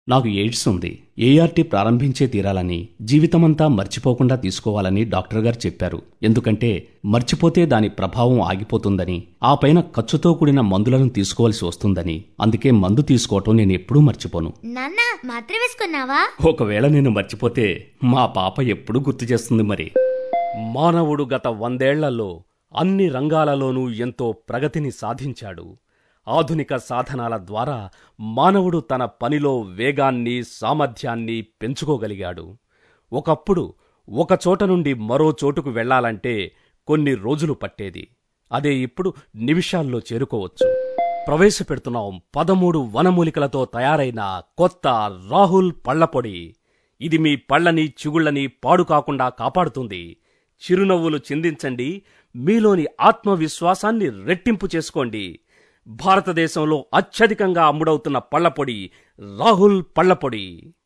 నాకు ఎయిడ్స్ ఉంది ఏఆర్టీ ప్రారంభించే తీరాలని జీవితమంతా మర్చిపోకుండా తీసుకోవాలని డాక్టర్ గారు చెప్పారు ఎందుకంటే మర్చిపోతే దాని ప్రభావం ఆగిపోతుందని ఆ పైన ఖర్చుతో కూడిన మందులను తీసుకోవాల్సి వస్తుందని అందుకే మందు తీసుకోవటం నేను ఎప్పుడూ మర్చిపోను నాన్న మాత్ర వేసుకున్నావా ఒకవేళ నేను మర్చిపోతే మా పాప ఎప్పుడూ గుర్తు చేస్తుంది మరి మానవుడు గత వందేళ్లలో అన్ని రంగాలలోనూ ఎంతో ప్రగతిని సాధించాడు ఆధునిక సాధనాల ద్వారా మానవుడు తన పనిలో వేగాన్ని సామర్థ్యాన్ని పెంచుకోగలిగాడు ఒకప్పుడు ఒక చోట నుండి మరో చోటుకు వెళ్ళాలంటే కొన్ని రోజులు పట్టేది అదే ఇప్పుడు నిమిషాల్లో చేరుకోవచ్చు ప్రవేశపెడుతున్నాం పదమూడు వనమూలికలతో తయారైన కొత్త రాహుల్ పళ్లపొడి ఇది మీ పళ్ళని చిగుళ్ళని పాడు కాకుండా కాపాడుతుంది చిరునవ్వులు చిందించండి మీలోని ఆత్మవిశ్వాసాన్ని రెట్టింపు చేసుకోండి భారతదేశంలో అత్యధికంగా అమ్ముడవుతున్న పళ్లపొడి రాహుల్ పళ్లపొడి